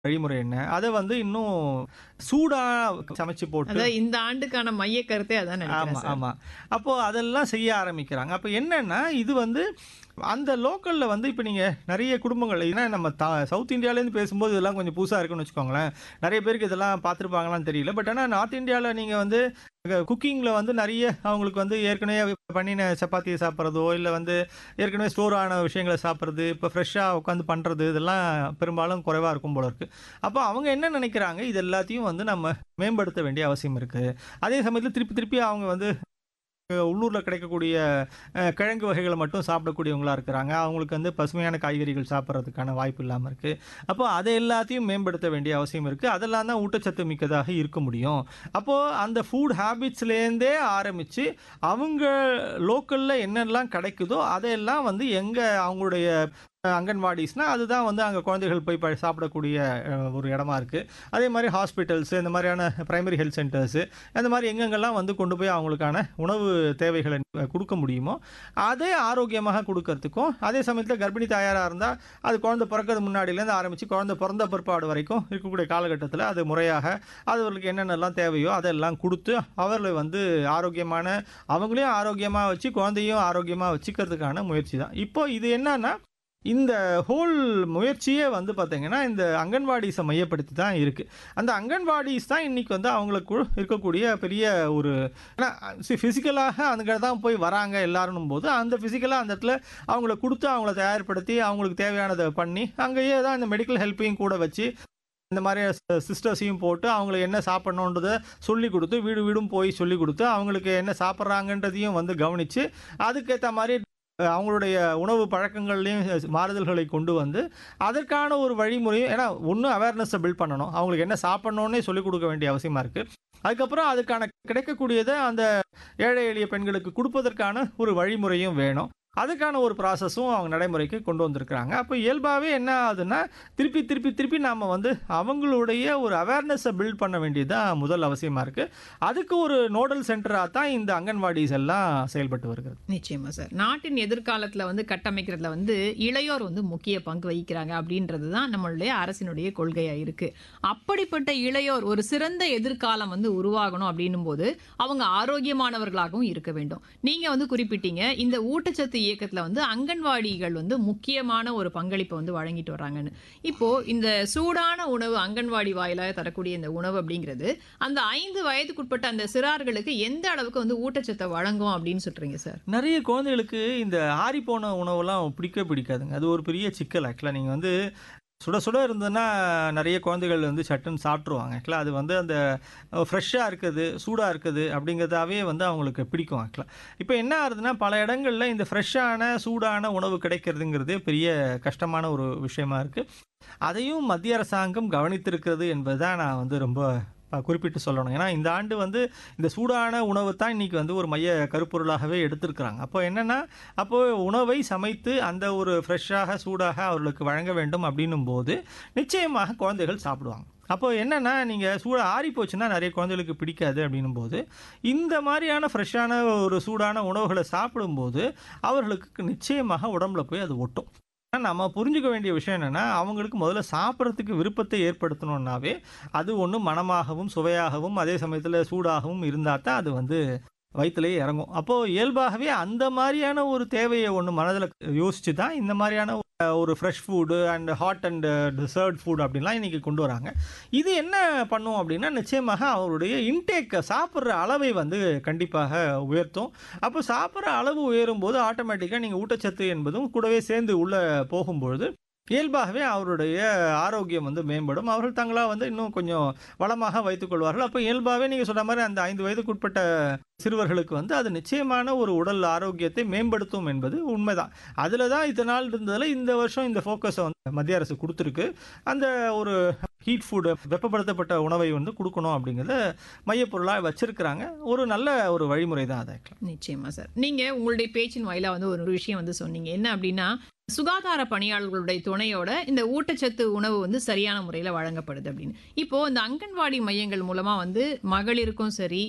வழிமுறை என்ன? அத வந்து இன்னும் சூடா சமைச்சு போட்டு அதான் இந்த ஆண்டுக்கான மைய கருத்தே அதான் ஆமா, நினைக்கிறேன் சார். ஆமா. அப்போ அதெல்லாம் செய்ய ஆரம்பிக்கிறாங்க. அப்ப என்னன்னா, இது வந்து அந்த லோக்கல்ல வந்து இப்ப நீங்க நெறைய குடும்பங்கள் ஏன்னா நம்ம த சவுத் இந்தியாலேருந்து பேசும்போது இதெல்லாம் கொஞ்சம் புதுசா இருக்குன்னு வச்சுக்கோங்களேன். நெறைய பேருக்கு இதெல்லாம் பார்த்துருப்பாங்களான்னு தெரியல. பட் ஆனா நார்த் இந்தியால நீங்க வந்து குக்கிங்ல வந்து நெறைய அவங்களுக்கு வந்து ஏற்கனவே பண்ணின சப்பாத்திய சாப்பிடுறதோ, இல்ல வந்து ஏற்கனவே ஸ்டோர் ஆன விஷயங்கள சாப்பிடுறது, இப்ப ஃப்ரெஷ்ஷா உட்காந்து பண்றது இதெல்லாம் பெரும்பாலும் குறைவா இருக்கும் போல இருக்கு. அப்ப அவங்க என்ன நினைக்கிறாங்க, இது எல்லாத்தையும் வந்து நம்ம மேம்படுத்த வேண்டிய அவசியம் இருக்கு. அதே சமயத்துல திருப்பி திருப்பி அவங்க வந்து உள்ளூர்ல கிடைக்கக்கூடிய அ கிழங்கு வகைகள மட்டும் சாப்பிடக்கூடியவங்களா இருக்கிறாங்க. அவங்களுக்கு வந்து பசுமையான காய்கறிகள் சாப்பிடுறதுக்கான வாய்ப்பு இல்லாம இருக்கு. அப்போ அத எல்லாத்தையும் மேம்படுத்த வேண்டிய அவசியம் இருக்கு. அதெல்லாம் தான் ஊட்டச்சத்து மிக்கதாக இருக்க முடியும். அப்போ அந்த ஃபுட் ஹேபிட்ஸ்லேருந்தே ஆரம்பிச்சு, அவங்க லோக்கல்ல என்னெல்லாம் கிடைக்குதோ, அதையெல்லாம் வந்து எங்க அவங்களுடைய அங்கன்வாடிஸ்னா, அதுதான் வந்து அங்க குழந்தைகள் போய் ப சாப்பிடக்கூடிய அ ஒரு இடமா இருக்கு. அதே மாரி ஹாஸ்பிட்டல்ஸ் இந்த மாரியான பிரைமரி ஹெல்த் சென்டர்ஸ் அந்த மாரி எங்கெங்கெல்லாம் வந்து கொண்டு போய் அவங்களுக்கான உணவு தேவைகள குடுக்க முடியுமோ, அதே ஆரோக்கியமாக குடுக்கறதுக்கும், அதே சமயத்துல கர்ப்பிணி தாயாரா இருந்தா, அது குழந்தை பிறக்கறது முன்னாடிலேருந்து ஆரம்பிச்சு குழந்தை பிறந்த பிற்பாடு வரைக்கும் இருக்கக்கூடிய காலகட்டத்தில அது முறையாக அவர்களுக்கு என்னென்னலாம் தேவையோ அதெல்லாம் குடுத்து, அவர்கள வந்து ஆரோக்கியமான அவங்களையும் ஆரோக்கியமா வச்சு, குழந்தையும் ஆரோக்கியமா வச்சுக்கிறதுக்கான முயற்சி தான். இப்போ இது என்னன்னா, இந்த ஹோல் முயற்சியே வந்து பார்த்தீங்கன்னா, இந்த அங்கன்வாடிஸ மையப்படுத்தி தான் இருக்கு. அந்த அங்கன்வாடிஸ் தான் இன்னைக்கு வந்து அவங்களுக்கு இருக்கக்கூடிய பெரிய ஒரு ஏன்னா சி பிசிக்கலாக அங்க தான் போய் வராங்க எல்லாருன்னும்போது, அந்த பிசிக்கலா அந்த இடத்துல அவங்கள குடுத்து, அவங்கள தயார்படுத்தி, அவங்களுக்கு தேவையானத பண்ணி, அங்கேயே தான் இந்த மெடிக்கல் ஹெல்ப்பையும் கூட வச்சு, இந்த மாரி சி சிஸ்டர்ஸையும் போட்டு, அவங்கள என்ன சாப்பிடணுன்றத சொல்லிக் குடுத்து, வீடு வீடும் போய் சொல்லிக் குடுத்து, அவங்களுக்கு என்ன சாப்பிடுறாங்கன்றதையும் வந்து கவனிச்சு, அதுக்கேத்த மாரி அவங்களுடைய உணவு பழக்கங்கள்லயும் மாறுதல்களை கொண்டு வந்து, அதற்கான ஒரு வழிமுறையும் ஏன்னா ஒண்ணு அவேர்னஸ பில்ட் பண்ணணும். அவங்களுக்கு என்ன சாப்பிடணும்னே சொல்லிக் குடுக்க வேண்டிய அவசியமா இருக்கு. அதுக்கப்புறம் அதுக்கான கிடைக்கக்கூடியத அந்த ஏழை எளிய பெண்களுக்கு குடுப்பதற்கான ஒரு வழிமுறையும் வேணும். அதுக்கான ஒரு ப்ராசஸும் அவங்க நடைமுறைக்கு கொண்டு வந்திருக்கிறாங்க. அப்ப இயல்பாவே என்ன ஆகுதுன்னா, திருப்பி திருப்பி திருப்பி நாம வந்து அவங்களுடைய ஒரு அவேர்னஸ பில்ட் பண்ண வேண்டியது தான் முதல் அவசியமா இருக்கு. அதுக்கு ஒரு நோடல் சென்டரா தான் இந்த அங்கன்வாடிஸ் எல்லாம் செயல்பட்டு வருகிறது. நிச்சயமா சார். நாட்டின் எதிர்காலத்துல வந்து கட்டமைக்கிறதுல வந்து இளையோர் வந்து முக்கிய பங்கு வகிக்கிறாங்க அப்படின்றது தான் நம்மளுடைய அரசினுடைய கொள்கையா இருக்கு. அப்படிப்பட்ட இளையோர் ஒரு சிறந்த எதிர்காலம் வந்து உருவாகணும் அப்படின்னும்போது, அவங்க ஆரோக்கியமானவர்களாகவும் இருக்க வேண்டும். நீங்க வந்து குறிப்பிட்டீங்க, இந்த ஊட்டச்சத்து இயக்கத்துல வந்து அங்கன்வாடிகள் வந்து முக்கியமான ஒரு பங்களிப்ப வந்து வழங்கிட்டு வர்றாங்கன்னு. இப்போ இந்த சூடான உணவு அங்கன்வாடி வாயிலாக தரக்கூடிய இந்த உணவு அப்படிங்கிறது, அந்த 5 வயதுக்குட்பட்ட அந்த சிறார்களுக்கு எந்த அளவுக்கு வந்து ஊட்டச்சத்த வழங்கும் அப்படின்னு சொல்றீங்க சார்? நெறைய குழந்தைகளுக்கு இந்த ஆறிப்போன உணவெல்லாம் பிடிக்கவே பிடிக்காதுங்க. அது ஒரு பெரிய சிக்கல் ஆக்சுவலா. நீங்க வந்து சுட சுட இருந்ததுன்னா, நெறைய குழந்தைகள் வந்து சட்டுன்னு சாப்ட்டுருவாங்க. ஆக்சுவலா அது வந்து அந்த ஃப்ரெஷ்ஷா இருக்குது, சூடா இருக்குது அப்படிங்கிறதாவே வந்து அவங்களுக்கு பிடிக்கும் ஆக்சுவலா. இப்ப என்ன ஆகுதுன்னா, பல இடங்கள்ல இந்த ஃப்ரெஷ்ஷான, சூடான உணவு கிடைக்கிறதுங்கிறதே பெரிய கஷ்டமான ஒரு விஷயமா இருக்கு. அதையும் மத்திய அரசாங்கம் கவனித்திருக்கிறது என்பது தான் நான் வந்து ரொம்ப அ குறிப்பிட்டு சொல்லணும். ஏன்னா இந்த ஆண்டு வந்து இந்த சூடான உணவு தான் இன்னைக்கு வந்து ஒரு மைய கருப்பொருளாகவே எடுத்திருக்கிறாங்க. அப்போ என்னன்னா, அப்போ உணவை சமைத்து அந்த ஒரு ஃப்ரெஷ்ஷாக, சூடாக அவர்களுக்கு வழங்க வேண்டும் அப்படின்னும்போது, நிச்சயமாக குழந்தைகள் சாப்பிடுவாங்க. அப்போ என்னன்னா, நீங்க சூடா ஆறிப் போச்சுன்னா நெறைய குழந்தைகளுக்கு பிடிக்காது அப்படின்னும்போது, இந்த மாரியான ஃப்ரெஷ்ஷான ஒரு சூடான உணவுகள சாப்பிடும்போது, அவர்களுக்கு நிச்சயமாக உடம்புல போய் அது ஒட்டும். ஆனா நம்ம புரிஞ்சுக்க வேண்டிய விஷயம் என்னன்னா, அவங்களுக்கு முதல்ல சாப்பிடுறதுக்கு விருப்பத்தை ஏற்படுத்தணும்னாவே, அது ஒண்ணு மணமாகவும், சுவையாகவும், அதே சமயத்துல சூடாகவும் இருந்தா தான் அது வந்து வயித்திலேயே இறங்கும். அப்போ இயல்பாகவே அந்த மாரியான ஒரு தேவைய ஒண்ணு மனதுல யோசிச்சு தான் இந்த மாரியான ஒரு fresh food and hot and dessert food அப்படின்லாம் இன்னைக்கு கொண்டு வராங்க. இது என்ன பண்ணும் அப்படின்னா, நிச்சயமாக அவருடைய இன்டேக் சாப்பிடுற அளவை வந்து கண்டிப்பாக உயர்த்தும். அப்போ சாப்பிடுற அளவு உயரும்போது ஆட்டோமேட்டிக்கா நீங்க ஊட்டச்சத்து என்பதும் கூடவே சேர்ந்து உள்ள போகும்பொழுது, இயல்பாகவே அவருடைய ஆரோக்கியம் வந்து மேம்படும். அவர்கள் தங்களா வந்து இன்னும் கொஞ்சம் வளமாக வைத்துக் கொள்வார்கள். அப்ப இயல்பாவே நீங்க சொன்ன மாரி அந்த 5 வயதுக்குட்பட்ட சிறுவர்களுக்கு வந்து அது நிச்சயமான ஒரு உடல் ஆரோக்கியத்தை மேம்படுத்தும் என்பது உண்மைதான். அதுல தான் இத்தன நாள் இருந்ததுல இந்த வருஷம் இந்த ஃபோக்கஸ வந்து மத்திய அரசு குடுத்திருக்கு. அந்த ஒரு ஹீட் ஃபுட் வெப்பப்படுத்தப்பட்ட உணவை வந்து குடுக்கணும் அப்படிங்கிறத மையப்பொருளா வச்சிருக்கிறாங்க. ஒரு நல்ல ஒரு வழிமுறை தான் அது ஆக்சுவலா. நிச்சயமா சார். நீங்க உங்களுடைய பேச்சின் வாயிலா வந்து ஒரு விஷயம் வந்து சொன்னீங்க. என்ன அப்படின்னா, சுகாதார பணியாளர்களுடைய துணையோட இந்த ஊட்டச்சத்து உணவு வந்து சரியான முறையில வழங்கப்படுது அப்படின்னு. இப்போ இந்த அங்கன்வாடி மையங்கள் மூலமா வந்து மகளிருக்கும் சரி,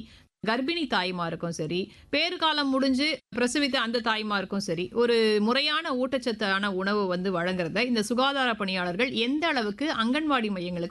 கர்ப்பிணி தாய்மாருக்கும் சரி பேறுகாலம் முடிஞ்சு பிரசவித்த அந்த தாய்மாருக்கும் சரி ஒரு முறையான ஊட்டச்சத்தான உணவு வந்து வழங்குறத இந்த சுகாதார பணியாளர்கள் எந்த அளவுக்கு அங்கன்வாடி மையங்களுக்கு